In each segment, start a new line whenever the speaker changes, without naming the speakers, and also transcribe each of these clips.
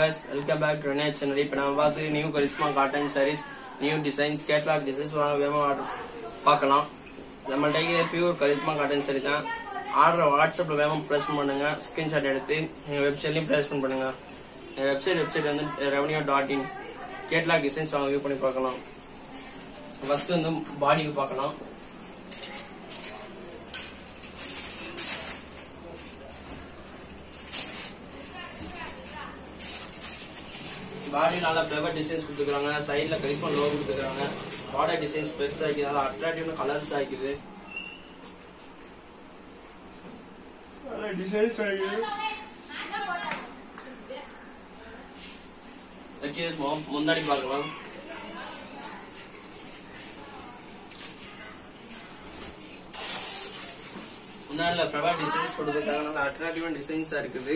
viewers welcome back to நெட் channel இப்போ நம்ம பார்த்து new Karishma cotton sarees new designs catalogue designs வேணும் ஆர்டர் பார்க்கலாம் நம்மள்ட்ட பியூர் கரிஸ்மா காட்டன் சாரி தான் ஆர்டர் வாட்ஸ்அப்பில் வேணும் ப்ளேஸ்மெண்ட் பண்ணுங்க ஸ்க்ரீன்ஷாட் எடுத்து எங்கள் வெப்சைட்லையும் ப்ளேஸ்மெண்ட் பண்ணுங்க எங்கள் வெப்சைட் வெப்சைட் வந்து revenue dot in catalogue designs வாங்க வியூ பண்ணி பார்க்கலாம் ஃபர்ஸ்ட் வந்து பாடி பார்க்கலாம் பாடி நல்லா ஃபிளவர் டிசைன்ஸ் கொடுத்துருக்காங்க சைடில் கரிஃபோன் லோ கொடுத்துருக்காங்க பார்டர் டிசைன்ஸ் பெருசாக இருக்குது நல்லா அட்ராக்டிவ் கலர்ஸ் ஆகிக்குது டிசைன்ஸ் ஆகிக்குது ஓகே முன்னாடி பார்க்கலாம் முன்னாடி ஃபிளவர் டிசைன்ஸ் கொடுத்துருக்காங்க நல்லா அட்ராக்டிவான டிசைன்ஸாக இருக்குது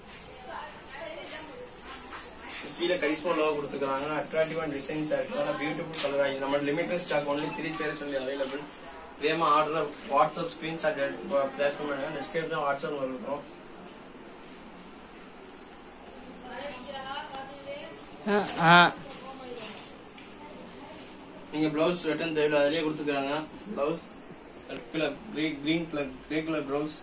கீழே கரிஸ்மா லோ கொடுத்துருக்காங்க அட்ராக்டிவான டிசைன்ஸ் இருக்கு நல்லா பியூட்டிஃபுல் கலர் ஆகி நம்ம limited stock only three sarees only available வேமா ஆர்டர் வாட்ஸ்அப் ஸ்கிரீன்ஷாட் எடுத்து பிளேஸ் பண்ணுங்க டிஸ்கிரிப்ஷன் வாட்ஸ்அப் இருக்கும் நீங்க பிளவுஸ் ரிட்டன் தேவையில்ல அதிலேயே கொடுத்துக்கிறாங்க blouse colour grey green colour grey colour blouse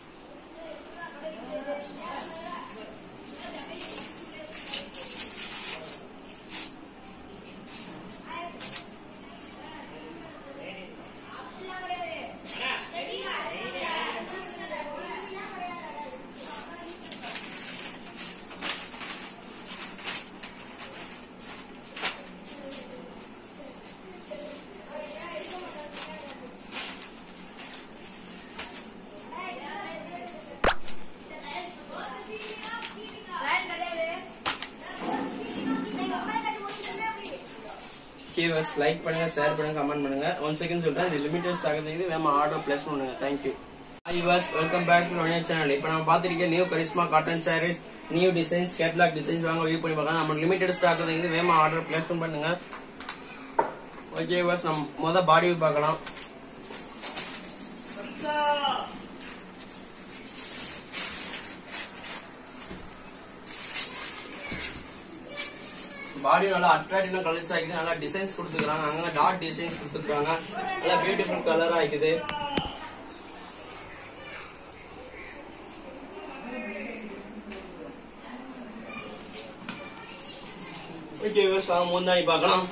கீவர்ஸ் லைக் பண்ணுங்க ஷேர் பண்ணுங்க கமெண்ட் பண்ணுங்க ஒன் செகண்ட் சொல்றேன் இது லிமிடெட் ஸ்டாக் இருக்குது வேமா ஆர்டர் பிளேஸ் பண்ணுங்க thank you viewers welcome back to நோனியா சேனல் இப்போ நம்ம பார்த்துருக்க new Karishma cotton sarees new designs catalogue designs வாங்க வியூ பண்ணி பார்க்கலாம் நம்ம லிமிடெட் ஸ்டாக் இருக்குது வேமா ஆர்டர் பிளேஸ் பண்ணுங்க ஓகே யூவர்ஸ் நம்ம மொதல் பாடி வியூ பார்க்கலாம் பாடி நல்லா அட்ராக்டிவா கலர்ஸ் ஆகிக்குது நல்லா டிசைன்ஸ் கொடுத்துருக்காங்க அங்க டாட் டிசைன்ஸ் கொடுத்துருக்காங்க நல்லா பியூட்டிஃபுல் கலரா ஆகிக்குது ஓகே வாங்க முந்தாடி பார்க்கலாம்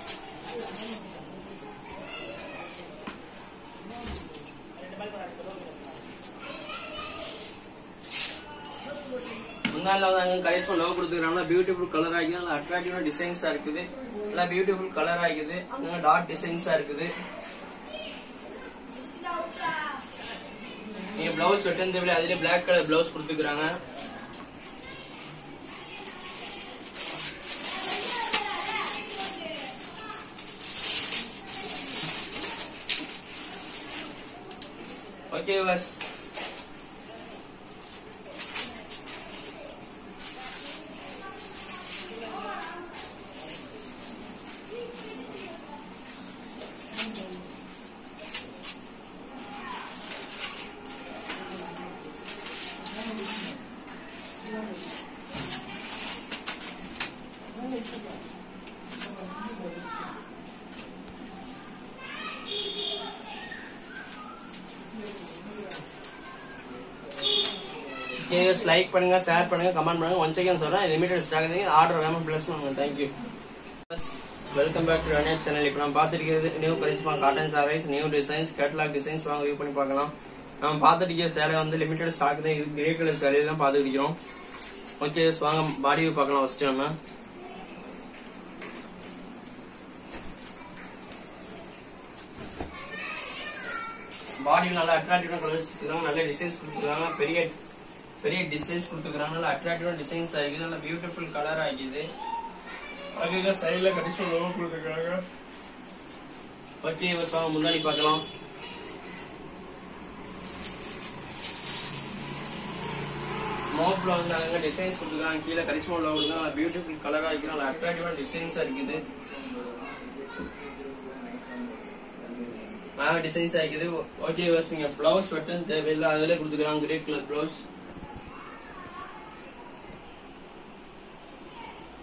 முன்னாள் வந்து கரிஸ்மா லவ் கொடுத்துருக்காங்க பியூட்டிஃபுல் கலர் ஆகிது நல்லா அட்ராக்டிவான டிசைன்ஸா இருக்குது நல்லா பியூட்டிஃபுல் கலர் ஆகிது அங்க டாட் டிசைன்ஸா இருக்குது நீங்க பிளவுஸ் ரிட்டன் தேவையில்ல அதுலயே பிளாக் கலர் பிளவுஸ் கொடுத்துருக்காங்க ஓகே பஸ் கேஸ் லைக் பண்ணுங்க ஷேர் பண்ணுங்க கமெண்ட் பண்ணுங்க ஒன் செகண்ட் சொல்றேன் லிமிடெட் ஸ்டாக் ஆர்டர் வேணும் பிளஸ் பண்ணுங்க தேங்க்யூ வெல்கம் பேக் டு ரனேட் சேனல் இப்போ நம்ம பார்த்துருக்கிறது new Karishma cotton sarees new designs catalogue designs வாங்க வியூ பண்ணி பார்க்கலாம் நம்ம பார்த்துட்டு சேலை வந்து லிமிடெட் ஸ்டாக் தான் இது கிரே கலர் சேலையில தான் பார்த்துட்டு இருக்கிறோம் ஓகே வாங்க பாடி வியூ பார்க்கலாம் ஃபர்ஸ்ட் நம்ம பாடி நல்லா அட்ராக்டிவான கலர்ஸ் கொடுத்துருக்காங்க நல்ல டிசைன்ஸ் கொடுத்துருக்காங்க பெரிய பெரிய டிசைன்ஸ் கொடுத்துருக்காங்க நல்லா அட்ராக்டிவான டிசைன்ஸ் ஆகிக்குது நல்லா பியூட்டிஃபுல் கலர் ஆகிக்குது அதுக்கு சைடில் கண்டிஷன் லோகோ கொடுத்துருக்காங்க ஓகே வாங்க முன்னாடி பார்க்கலாம் மோப்ல வந்து அங்க டிசைன்ஸ் கொடுத்துருக்காங்க கீழே கரிஸ்மா லோகோ நல்லா பியூட்டிஃபுல் கலரா இருக்கு நல்லா அட்ராக்டிவான டிசைன்ஸா இருக்குது மேல டிசைன்ஸ் ஆகிக்குது ஓகே வாஸ் நீங்க பிளவுஸ் வெட்டன் தேவையில்லை அதிலே கொடுத்துக்கலாம் grey colour blouse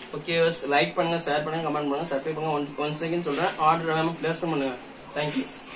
okay like பண்ணுங்க ஷேர் பண்ணுங்க கமெண்ட் பண்ணுங்க சப்ஸ்கிரைப் பண்ணுங்க ஒன் ஒன் செகண்ட் சொல்றேன் ஆர்டர் வேணும் பிளேஸ் பண்ணுங்க தேங்க்யூ